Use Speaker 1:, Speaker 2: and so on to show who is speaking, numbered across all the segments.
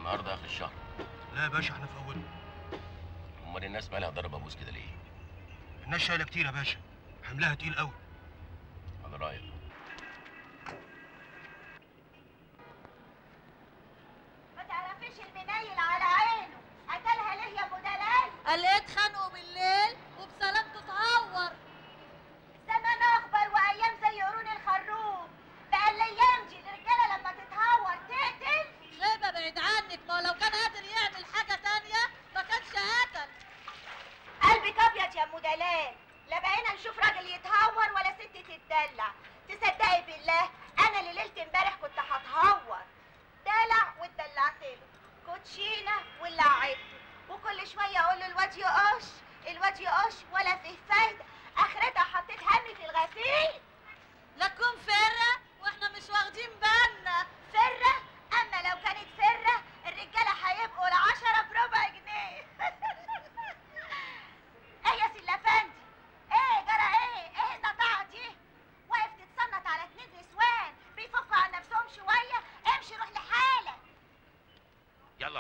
Speaker 1: النهارده اخر الشهر
Speaker 2: لا يا باشا احنا في اوله
Speaker 1: امال الناس مالها ضرب ابوس كده ليه
Speaker 2: الناس شايله كتير يا باشا حملها تقيل قوي
Speaker 1: على رايك
Speaker 3: ما تعرفيش المنيل على عينه قتلها ليه يا ابو دلال
Speaker 4: قال ليه اتخانقوا بالليل وبسلامته اتعور
Speaker 3: زمان اخبر وايام زي قرون الخروف بقى الايام دي الرجاله لما تتهور تقتل
Speaker 4: غيبة بعيد عنك ما هو لو كان قادر يعمل حاجة تانية ما كانش قتل
Speaker 3: قلبك ابيض يا ام دلال لا بقينا نشوف راجل يتهور ولا ست تتدلع تصدقي بالله انا اللي ليله امبارح كنت هتهور دلع واتدلعت له كوتشينه ولعبته وكل شويه اقول له الواد يقش الواد يقش ولا فيه فايده اخرتها حطيت همي في الغسيل
Speaker 4: لكم فرة واحنا مش واخدين بالنا
Speaker 3: فره اما لو كانت فره الرجاله هيبقوا العشره بربع جنيه ايه يا سيلا فندي ايه جرى ايه ايه النطاعه دي واقف تتصنت على اتنين نسوان بيفكوا عن نفسهم شويه امشي روح لحالك
Speaker 1: يلا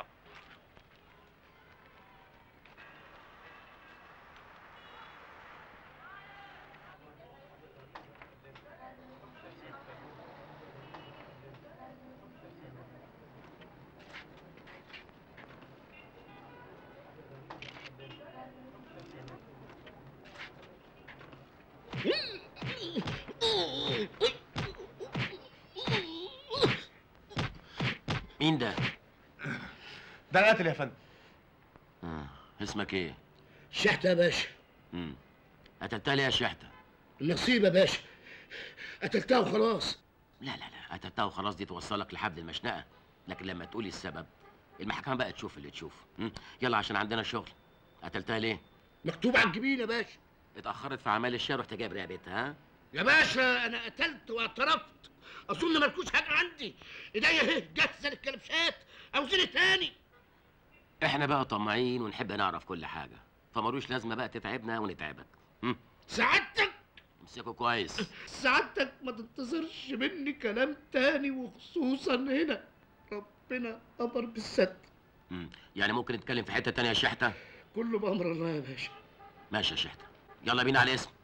Speaker 1: مين ده؟
Speaker 5: ده القاتل يا فندم
Speaker 1: آه. اسمك ايه؟
Speaker 6: شحتة يا باشا
Speaker 1: امم قتلتها ليه يا شحته؟
Speaker 6: النصيب يا باشا قتلتها وخلاص
Speaker 1: لا لا لا قتلتها وخلاص دي توصلك لحد المشنقه لكن لما تقولي السبب المحكمه بقى تشوف اللي تشوفه مم. يلا عشان عندنا شغل قتلتها ليه؟
Speaker 6: مكتوب على الجبين يا باشا
Speaker 1: اتاخرت في اعمال الشارع رحت جايب رقبتها ها؟
Speaker 6: يا باشا انا قتلت واعترفت اظن مالكوش حاجه عندي ايديا اهي جاهزه للكلبشات عاوزين تاني
Speaker 1: احنا بقى طماعين ونحب نعرف كل حاجه فمالوش لازمه بقى تتعبنا ونتعبك مم.
Speaker 6: سعادتك
Speaker 1: امسكوا كويس
Speaker 6: سعادتك ما تنتظرش مني كلام تاني وخصوصا هنا ربنا امر بالستر
Speaker 1: مم. يعني ممكن نتكلم في حته تانية يا شحته
Speaker 6: كله بامر الله يا باشا
Speaker 1: ماشي يا شحته يلا بينا على الاسم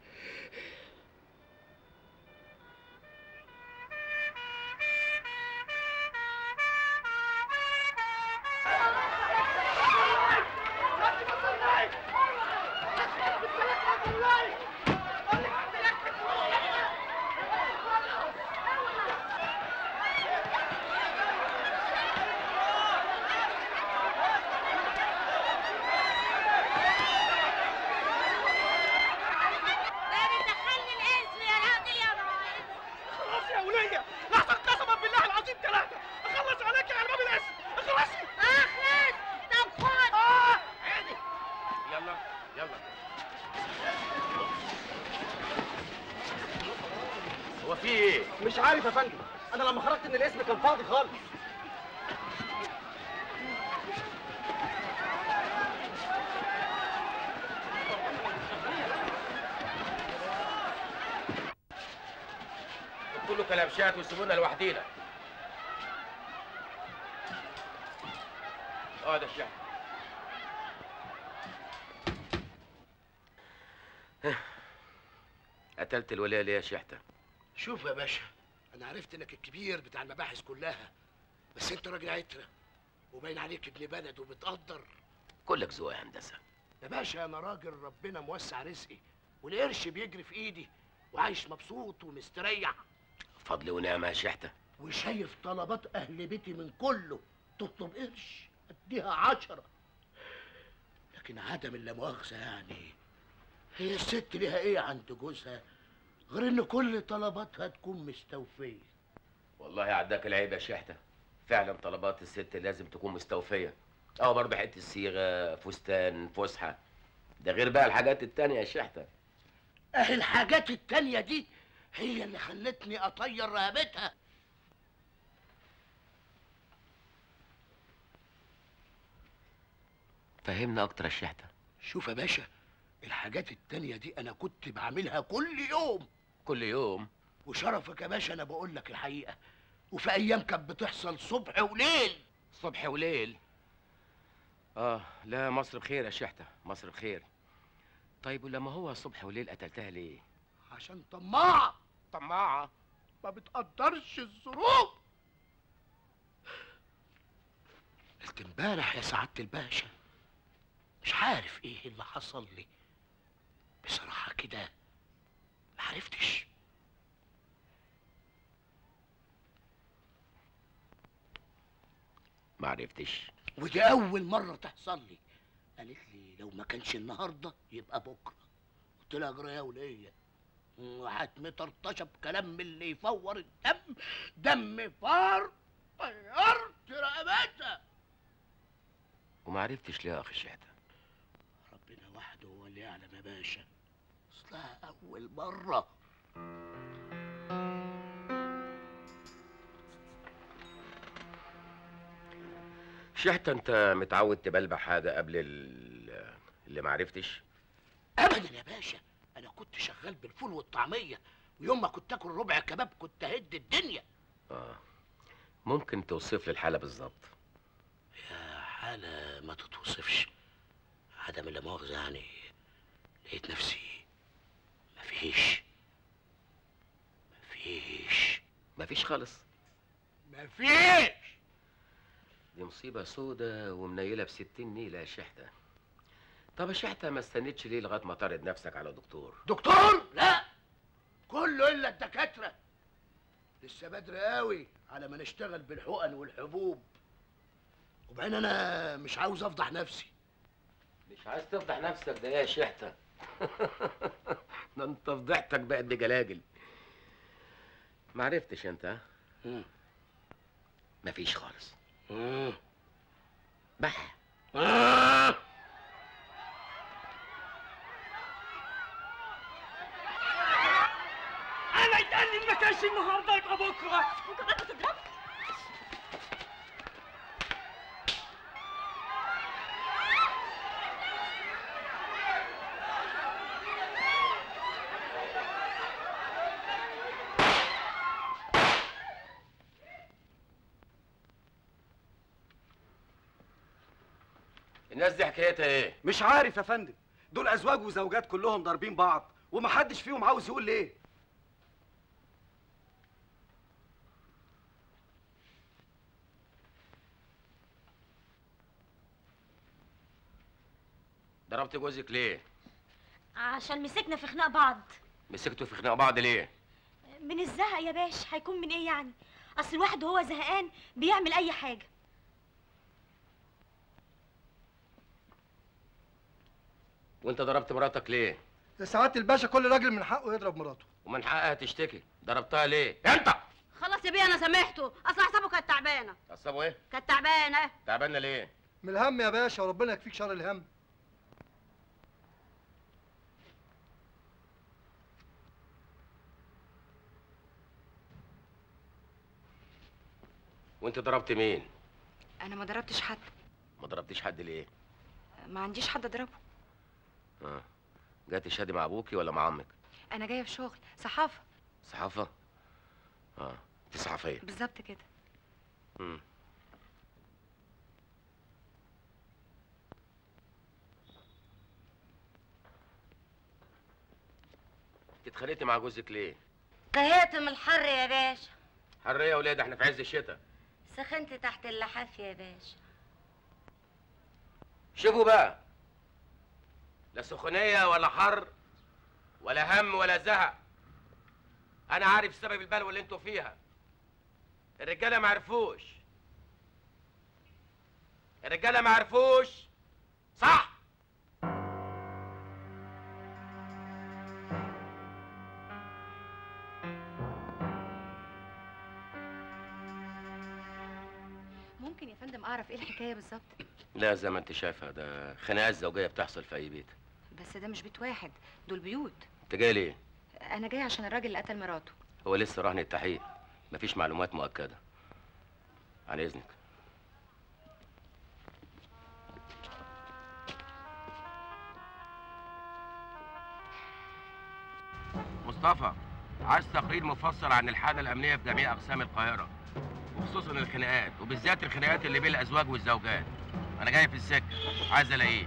Speaker 3: ده بتدخلني الاسم يا راجل يا راجل
Speaker 5: خلاص يا ولية لحظة قسما بالله العظيم ثلاثة أخلص عليك يا ألباب الاسم اخلصي
Speaker 3: اخلص طب خد
Speaker 5: آه
Speaker 1: عادي يلا يلا هو في ايه؟
Speaker 5: مش عارف يا فندم أنا لما خرجت من الاسم كان فاضي خالص
Speaker 1: كله كلبشات ويسيبونا لوحدينا اه ده الشعب قتلت الولايه ليه يا شحته؟
Speaker 6: شوف يا باشا انا عرفت انك الكبير بتاع المباحث كلها بس انت راجل عترة وباين عليك ابن بلد وبتقدر
Speaker 1: كلك ذوق يا هندسه
Speaker 6: يا باشا انا راجل ربنا موسع رزقي والقرش بيجري في ايدي وعايش مبسوط ومستريح
Speaker 1: فضل ونعمه يا شحته
Speaker 6: وشايف طلبات اهل بيتي من كله تطلب قرش اديها عشرة لكن عدم اللامؤاخذة يعني هي الست ليها ايه عند جوزها غير ان كل طلباتها تكون مستوفية
Speaker 1: والله عداك العيب يا شحته فعلا طلبات الست لازم تكون مستوفيه اه برضه حته صيغه فستان فسحه ده غير بقى الحاجات التانية يا شحته
Speaker 6: اهي الحاجات التانية دي هي اللي خلتني اطير رقبتها
Speaker 1: فهمنا اكتر يا شحته
Speaker 6: شوف يا باشا الحاجات التانية دي انا كنت بعملها كل يوم
Speaker 1: كل يوم
Speaker 6: وشرفك يا باشا انا بقول لك الحقيقة وفي ايام كانت بتحصل صبح وليل
Speaker 1: صبح وليل اه لا مصر بخير يا شحتة مصر بخير طيب ولما هو صبح وليل قتلتها ليه
Speaker 6: عشان طماعة
Speaker 1: طماعة
Speaker 6: ما بتقدرش الظروف قلت امبارح يا سعادة الباشا مش عارف ايه اللي حصل لي بصراحة كده ما عرفتش
Speaker 1: ما عرفتش
Speaker 6: ودي أول مرة تحصل لي قالت لي لو ما كانش النهاردة يبقى بكرة قلت لها أجرى يا ولية وهتمطرطشة بكلام من اللي يفور الدم دم فار طيرت رقبتها
Speaker 1: وما عرفتش ليه يا اخي شحتة
Speaker 6: ربنا وحده هو اللي يعلم يا باشا اصلها أول مرة
Speaker 1: شحتة انت متعود تبلبع حاجة قبل ال- اللي ما عرفتش
Speaker 6: أبدا يا باشا أنا كنت شغال بالفول والطعمية ويوم ما كنت آكل ربع كباب كنت أهد الدنيا
Speaker 1: اه ممكن توصف لي الحالة بالظبط
Speaker 6: يا حالة ما تتوصفش عدم لا مؤاخذة يعني لقيت نفسي مفيش مفيش
Speaker 1: مفيش خالص
Speaker 6: مفيش
Speaker 1: دي مصيبة سودة ومنيلة بستين نيلة يا شحتة طب يا شحتة ما استنيتش ليه لغاية ما تعرض نفسك على دكتور
Speaker 6: دكتور لا كله الا الدكاتره لسه بدري قوي على ما نشتغل بالحقن والحبوب وبعدين انا مش عاوز افضح نفسي
Speaker 1: مش عايز تفضح نفسك ده يا شحتة ده انت فضحتك بقت بجلاجل ما عرفتش انت ها؟
Speaker 6: مم.
Speaker 1: مفيش خالص
Speaker 6: مم.
Speaker 1: بح
Speaker 6: آه.
Speaker 5: انا يتقال لي ما كانش النهارده يبقى بكره
Speaker 4: وكمان بتضرب
Speaker 1: الناس دي حكايتها ايه
Speaker 7: مش عارف يا فندم دول ازواج وزوجات كلهم ضاربين بعض ومحدش فيهم عاوز يقول ليه
Speaker 1: ضربت جوزك ليه
Speaker 3: عشان مسكنا في خناق بعض
Speaker 1: مسكتوا في خناق بعض ليه
Speaker 3: من الزهق يا باش هيكون من ايه يعني اصل الواحد وهو زهقان بيعمل اي حاجه
Speaker 1: وانت ضربت مراتك ليه
Speaker 8: يا سعاده الباشا كل راجل من حقه يضرب مراته
Speaker 1: ومن حقها تشتكي ضربتها ليه انت
Speaker 4: خلاص يا بيه انا سامحته اصل حسابه كانت تعبانه
Speaker 1: تعصبوا ايه
Speaker 4: كانت تعبانه
Speaker 1: تعبانه ليه
Speaker 8: من الهم يا باشا وربنا يكفيك شر الهم
Speaker 1: وانت ضربت مين
Speaker 9: انا ما ضربتش حد
Speaker 1: ما ضربتيش حد ليه
Speaker 9: ما عنديش حد اضربه
Speaker 1: اه جات تشهدي مع ابوكي ولا مع عمك
Speaker 9: انا جايه في شغل صحافه
Speaker 1: صحافه اه انت صحفيه
Speaker 9: بالظبط كده
Speaker 1: امم انت اتخانقتي مع جوزك ليه
Speaker 10: طهقت من الحر يا باشا
Speaker 1: حر ايه يا ولاد احنا في عز الشتاء
Speaker 10: سخنت تحت اللحاف يا باشا
Speaker 1: شوفوا بقى لا سخونية ولا حر ولا هم ولا زهق انا عارف سبب البلوى اللي انتوا فيها الرجاله ما عرفوش الرجاله ما عرفوش صح
Speaker 9: ممكن يا فندم اعرف ايه الحكايه بالظبط
Speaker 1: لا زي ما انت شايفه ده خناقات زوجيه بتحصل في اي بيت
Speaker 9: بس ده مش بيت واحد دول بيوت
Speaker 1: انت جاي ليه
Speaker 9: انا جايه عشان الراجل اللي قتل مراته
Speaker 1: هو لسه رهن التحقيق مفيش معلومات مؤكده عن اذنك مصطفى عايز تقرير مفصل عن الحالة الأمنية في جميع أقسام القاهرة وخصوصا الخناقات وبالذات الخناقات اللي بين الازواج والزوجات انا جاي في السكه عايز الاقيه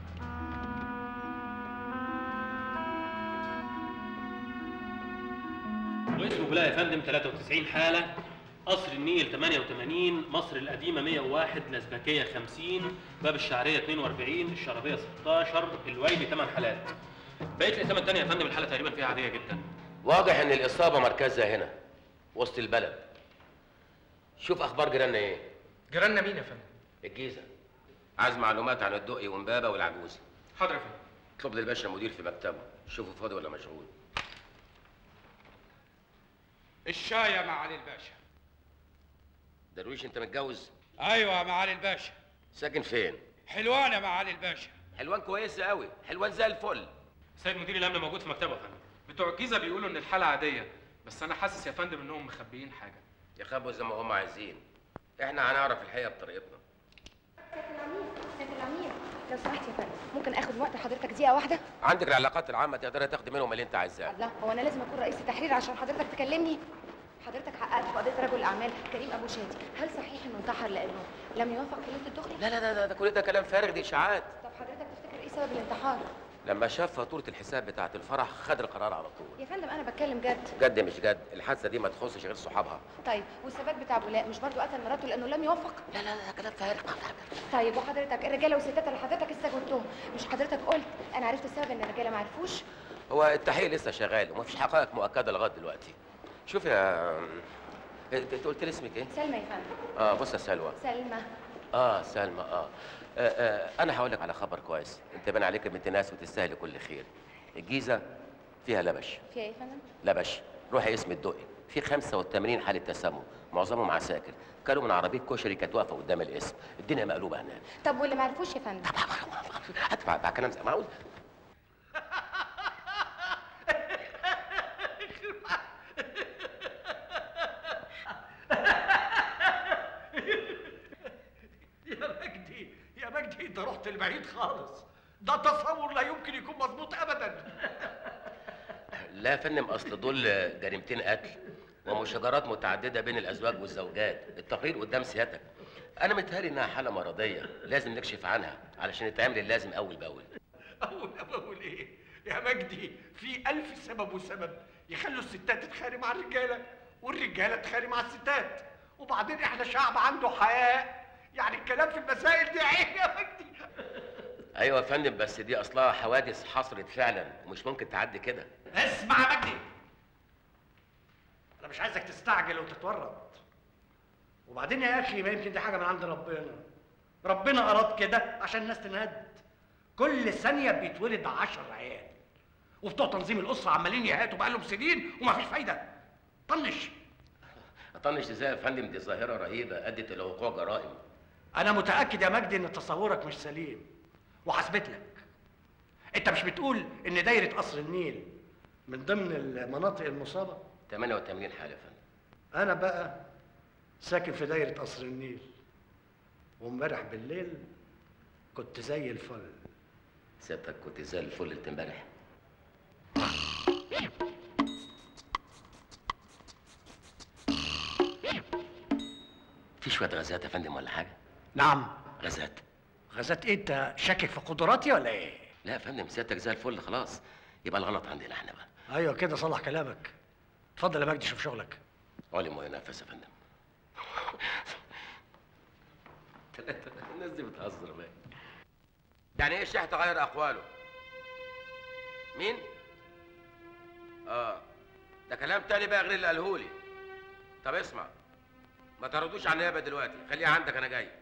Speaker 11: واسمه بلا يا فندم 93 حالة قصر النيل 88 مصر القديمة 101 الأزبكية 50 باب الشعرية 42 الشرابية 16 الويلي 8 حالات بقية الإسامة التانية يا فندم الحالة تقريبا فيها عادية جدا
Speaker 1: واضح ان الاصابه مركزها هنا وسط البلد شوف اخبار جيراننا ايه
Speaker 12: جيراننا مين يا فندم؟
Speaker 1: الجيزه عايز معلومات عن الدقي ومبابه والعجوز
Speaker 12: حاضر يا فندم
Speaker 1: اطلب للباشا المدير في مكتبه شوفه فاضي ولا مشغول
Speaker 13: الشاي يا معالي الباشا
Speaker 1: درويش انت متجوز
Speaker 13: ايوه يا معالي الباشا
Speaker 1: ساكن فين
Speaker 13: حلوان يا معالي الباشا
Speaker 1: حلوان كويسه قوي حلوان زي الفل
Speaker 11: سيد مدير الأمن موجود في مكتبه يا فندم
Speaker 12: بتوع الجيزه بيقولوا ان الحاله عاديه بس انا حاسس يا فندم انهم مخبيين حاجه
Speaker 1: يخبوا زي ما هم عايزين احنا هنعرف الحقيقه بطريقتنا
Speaker 9: سيد العمير لو سمحت يا فندم ممكن اخد وقت حضرتك دقيقه واحده
Speaker 1: عندك العلاقات العامه تقدري تاخدي منهم اللي انت عايزاه
Speaker 9: الله هو انا لازم اكون رئيس التحرير عشان حضرتك تكلمني حضرتك حققت في قضيه رجل الاعمال كريم ابو شادي هل صحيح انه انتحر لانه لم يوافق في ليله الدخله
Speaker 1: لا لا لا لا، ده كل ده كلام فارغ دي اشاعات
Speaker 9: طب حضرتك تفتكر ايه سبب الانتحار
Speaker 1: لما شاف فاتوره الحساب بتاعه الفرح خد القرار على طول
Speaker 9: يا فندم انا بتكلم جد
Speaker 1: جد مش جد الحادثه دي ما تخصش غير صحابها
Speaker 9: طيب والثبات بتاع بولاء مش برضه قتل مراته لانه لم يوافق
Speaker 1: لا لا لا كلام فارغ
Speaker 9: طيب وحضرتك الرجاله والستات اللي حضرتك استجوبتهم مش حضرتك قلت انا عرفت السبب ان الرجاله ما عرفوش
Speaker 1: هو التحقيق لسه شغال ومفيش حقائق مؤكده لغايه دلوقتي شوف يا انت أنت قلت لي اسمك ايه
Speaker 9: سلمى يا فندم
Speaker 1: اه بص يا سلوى
Speaker 9: سلمى
Speaker 1: اه سلمى اه, آه, آه انا هقول لك على خبر كويس انت باين عليك بنت ناس وتستاهل كل خير الجيزه فيها لبش
Speaker 9: فيها ايه يا فندم
Speaker 1: لبش روحي اسم الدقي في 85 حاله تسمم معظمهم عساكر كانوا من عربيه كشري كانت واقفه قدام الاسم الدنيا مقلوبه هناك
Speaker 9: طب واللي ما عرفوش يا فندم
Speaker 1: هدفع بقى كلام زي ما عاوز
Speaker 6: يا مجدي يا مجدي انت رحت البعيد خالص ده تصور لا يمكن يكون مظبوط ابدا
Speaker 1: لا يا فندم اصل دول جريمتين قتل ومشاجرات متعدده بين الازواج والزوجات التقرير قدام سيادتك انا متهيألي انها حاله مرضيه لازم نكشف عنها علشان يتعمل اللازم اول باول
Speaker 6: اول بقول ايه يا مجدي في الف سبب وسبب يخلوا الستات تتخانق مع الرجاله والرجاله تتخانق مع الستات وبعدين احنا شعب عنده حياء يعني الكلام في المسائل دي عيب يا مجدي
Speaker 1: ايوه يا فندم بس دي اصلها حوادث حصلت فعلا ومش ممكن تعدي كده
Speaker 6: اسمع يا مجدي انا مش عايزك تستعجل وتتورط وبعدين يا اخي ما يمكن دي حاجه من عند ربنا ربنا اراد كده عشان الناس تنهد كل ثانيه بيتولد عشر عيال وبتوع تنظيم الاسره عمالين يهاتوا بقالهم سنين ومفيش فايده طنش
Speaker 1: اطنش ازاي يا فندم دي ظاهره رهيبه ادت الى وقوع جرائم
Speaker 6: انا متاكد يا مجدي ان تصورك مش سليم وحسبت لك انت مش بتقول ان دايره قصر النيل من ضمن المناطق المصابه
Speaker 1: 88 حاله يا فندم
Speaker 6: انا بقى ساكن في دايره قصر النيل وامبارح بالليل كنت زي الفل
Speaker 1: سيادتك كنت زي الفل انت امبارح في شويه غازات يا فندم ولا حاجه
Speaker 6: نعم
Speaker 1: غازات
Speaker 6: غازات ايه انت شاكك في قدراتي ولا ايه
Speaker 1: لا يا فندم سيادتك زي الفل خلاص يبقى الغلط عندنا احنا بقى
Speaker 6: ايوه كده صلح كلامك اتفضل يا مجدي شوف شغلك
Speaker 1: علم وينفس يا فندم ثلاثة الناس دي بتهزر بقى يعني ايه الشيخ تغير اقواله؟ مين؟ اه ده كلام تاني بقى غير اللي قالهولي طب اسمع ما تردوش على النيابه دلوقتي خليها عندك انا جاي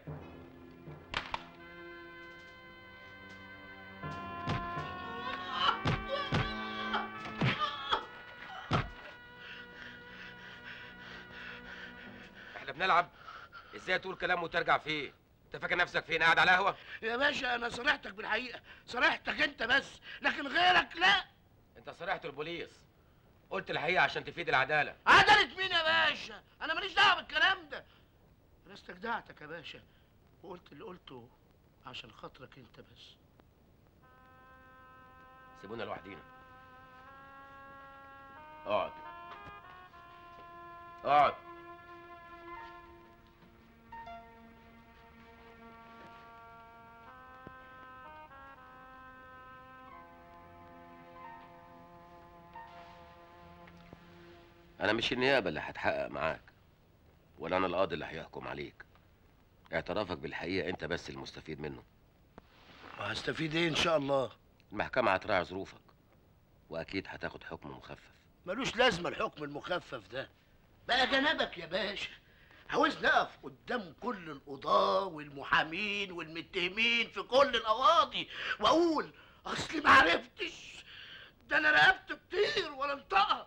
Speaker 1: احنا بنلعب ازاي تقول كلام وترجع فيه انت فاكر نفسك فين قاعد على قهوه
Speaker 6: يا باشا انا صريحتك بالحقيقه صريحتك انت بس لكن غيرك لا
Speaker 1: انت صرحت البوليس قلت الحقيقه عشان تفيد العداله
Speaker 6: عدلت مين يا باشا انا ماليش دعوه بالكلام ده انا استجدعتك يا باشا وقلت اللي قلته عشان خاطرك انت بس
Speaker 1: سيبونا لوحدينا اقعد اقعد انا مش النيابه اللي هتحقق معاك ولا انا القاضي اللي هيحكم عليك اعترافك بالحقيقه انت بس المستفيد منه
Speaker 6: وهستفيد ايه ان شاء الله
Speaker 1: المحكمه هتراعي ظروفك واكيد هتاخد حكم مخفف
Speaker 6: ملوش لازمه الحكم المخفف ده بقى جنبك يا باشا عاوز نقف قدام كل القضاة والمحامين والمتهمين في كل القواضي واقول اصلي ما عرفتش ده انا رقبت كتير ولا انطقها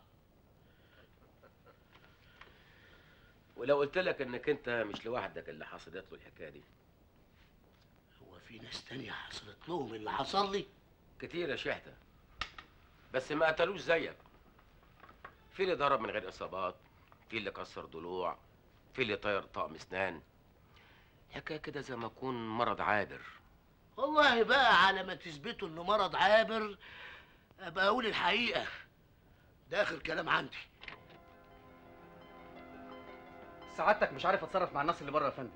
Speaker 1: ولو قلت لك انك انت مش لوحدك اللي حصلت له الحكايه دي
Speaker 6: هو في ناس تانية حصلت لهم اللي حصل لي
Speaker 1: كتير يا شحته بس ما قتلوش زيك في اللي ضرب من غير اصابات في اللي كسر ضلوع في اللي طير طقم اسنان حكايه كده زي ما يكون مرض عابر
Speaker 6: والله بقى على ما تثبتوا انه مرض عابر ابقى اقول الحقيقه ده اخر كلام عندي
Speaker 14: سعادتك مش عارف اتصرف مع الناس اللي بره يا فندم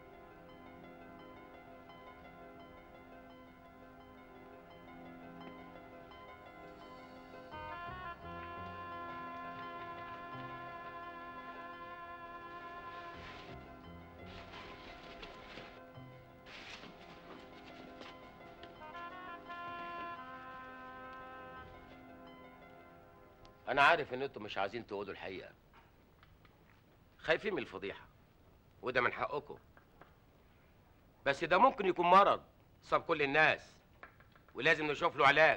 Speaker 1: انا عارف ان انتوا مش عايزين تقولوا الحقيقه خايفين من الفضيحه وده من حقكم بس ده ممكن يكون مرض صاب كل الناس ولازم نشوف له علاج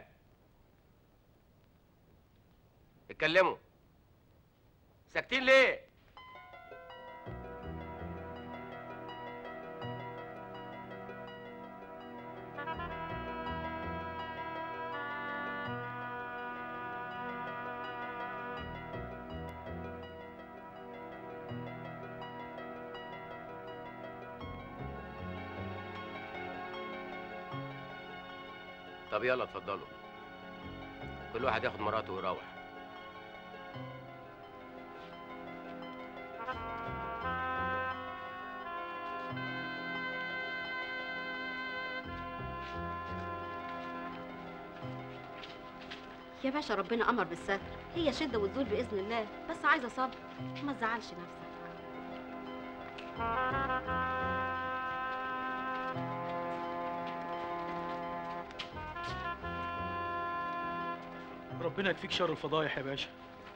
Speaker 1: اتكلموا ساكتين ليه طب يلا اتفضلوا كل واحد ياخد مراته ويروح
Speaker 15: يا باشا ربنا امر بالستر هي شده وتزول باذن الله بس عايزه صبر ما تزعلش نفسك
Speaker 5: ربنا يكفيك شر الفضايح يا باشا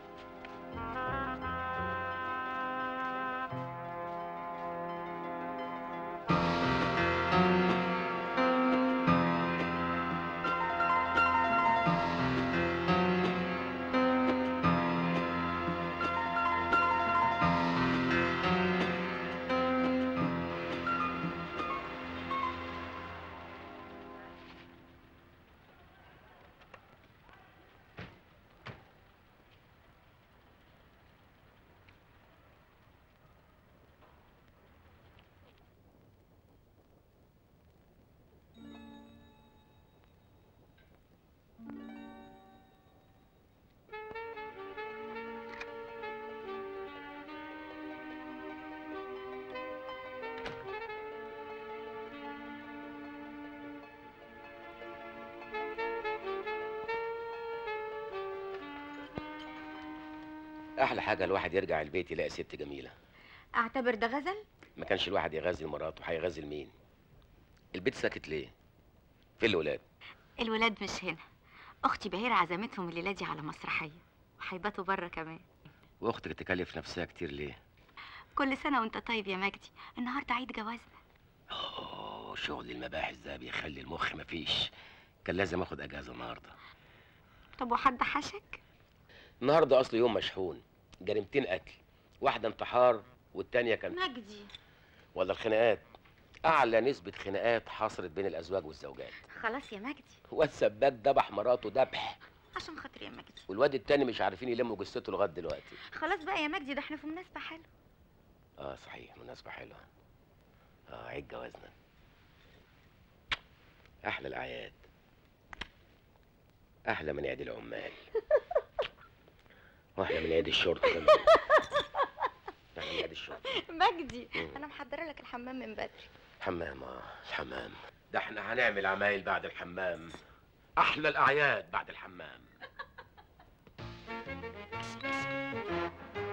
Speaker 1: احلى حاجه الواحد يرجع البيت يلاقي ست جميله
Speaker 15: اعتبر ده غزل
Speaker 1: ما كانش الواحد يغازل مراته هيغازل مين البيت ساكت ليه فين الولاد
Speaker 16: الولاد مش هنا اختي بهير عزمتهم الليله دي على مسرحيه وهيباتوا بره كمان
Speaker 1: واختك تكلف نفسها كتير ليه
Speaker 16: كل سنه وانت طيب يا مجدي النهارده عيد جوازنا
Speaker 1: اوه شغل المباحث ده بيخلي المخ مفيش كان لازم اخد اجازه النهارده
Speaker 16: طب وحد حشك
Speaker 1: النهارده اصل يوم مشحون جريمتين قتل واحده انتحار والتانيه كان
Speaker 16: مجدي
Speaker 1: ولا الخناقات اعلى نسبه خناقات حصلت بين الازواج والزوجات
Speaker 16: خلاص يا مجدي
Speaker 1: والسباك ذبح مراته ذبح
Speaker 16: عشان خاطر يا مجدي
Speaker 1: والواد التاني مش عارفين يلموا جثته لغايه دلوقتي
Speaker 16: خلاص بقى يا مجدي ده احنا في مناسبه حلوه
Speaker 1: اه صحيح مناسبه حلوه اه عيد جوازنا احلى الاعياد احلى من عيد العمال واحلى من عيد الشرطه كمان احلى من عيد الشرطه
Speaker 16: مجدي
Speaker 1: مم.
Speaker 16: انا محضره لك الحمام من بدري
Speaker 1: حمام اه الحمام ده احنا هنعمل عمايل بعد الحمام احلى الاعياد بعد الحمام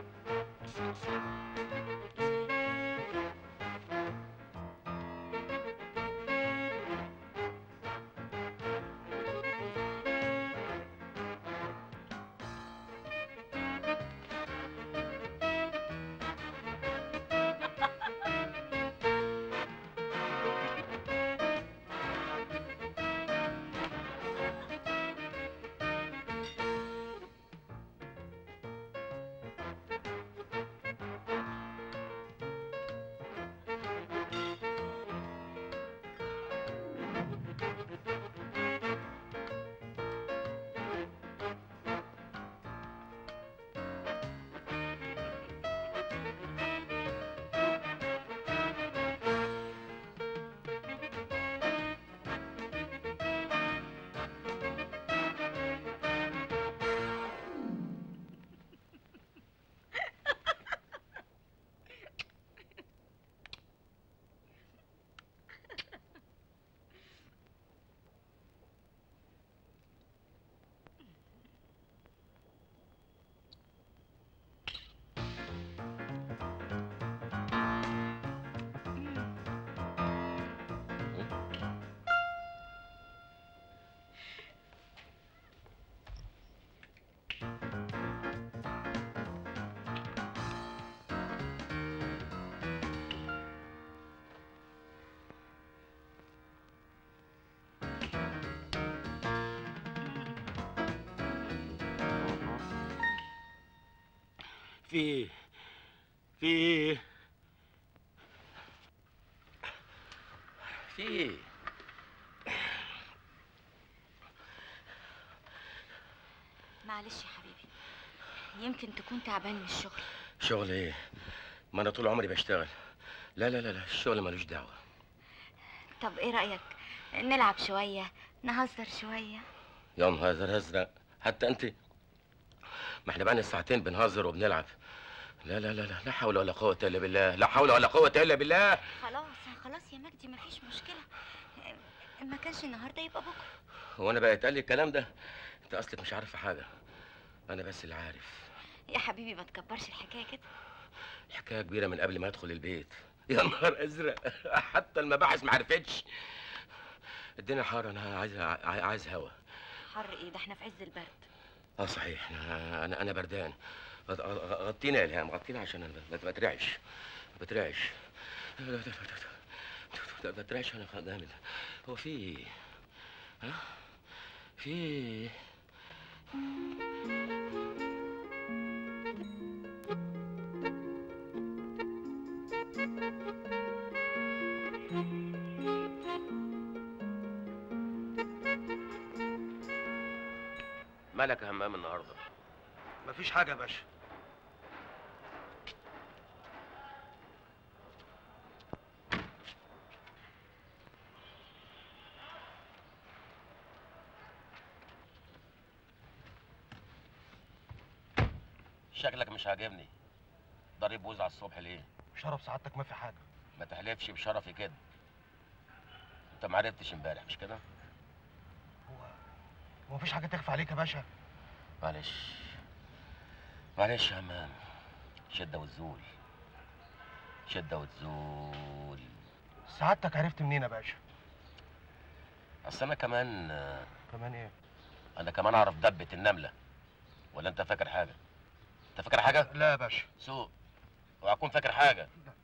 Speaker 1: في ايه في ايه في ايه
Speaker 16: معلش يا حبيبي يمكن تكون تعبان من الشغل
Speaker 1: شغل ايه ما انا طول عمري بشتغل لا لا لا لا الشغل ملوش دعوه
Speaker 16: طب ايه رأيك نلعب شوية نهزر شوية
Speaker 1: يا نهار ازرق حتى انت ما احنا بقالنا ساعتين بنهزر وبنلعب لا لا لا لا لا حول ولا قوة الا بالله لا حول ولا قوة الا بالله
Speaker 16: خلاص خلاص يا مجدي مفيش مشكلة ما كانش النهاردة يبقى بكرة
Speaker 1: هو انا بقى يتقال لي الكلام ده انت اصلك مش عارفة حاجة انا بس اللي عارف
Speaker 16: يا حبيبي ما تكبرش الحكاية كده
Speaker 1: حكاية كبيرة من قبل ما ادخل البيت يا نهار ازرق حتى المباحث ما عرفتش الدنيا حارة انا عايز عايز هوا
Speaker 16: حر ايه ده احنا في عز البرد
Speaker 1: اه صحيح انا انا, أنا بردان غط- غ- غطينا يا الهام غطينا عشان انا ما ما بترعش ما بترعش ما بترعش انا جامد هو في إيه؟ ها في إيه؟ مالك يا همام النهارده
Speaker 2: مفيش حاجه يا باشا
Speaker 1: شكلك مش عاجبني ضريب بوز على الصبح ليه
Speaker 2: شرف سعادتك ما في حاجه
Speaker 1: ما تحلفش بشرفي كده انت ما عرفتش امبارح مش كده
Speaker 2: هو مفيش حاجه تخفى عليك يا باشا
Speaker 1: معلش معلش يا همام شدة وتزول شدة وتزول
Speaker 2: سعادتك عرفت منين يا باشا
Speaker 1: اصل انا كمان
Speaker 2: كمان ايه
Speaker 1: انا كمان اعرف دبة النملة ولا انت فاكر حاجة انت فاكر حاجة
Speaker 2: لا يا باشا
Speaker 1: سوق وهكون فاكر حاجة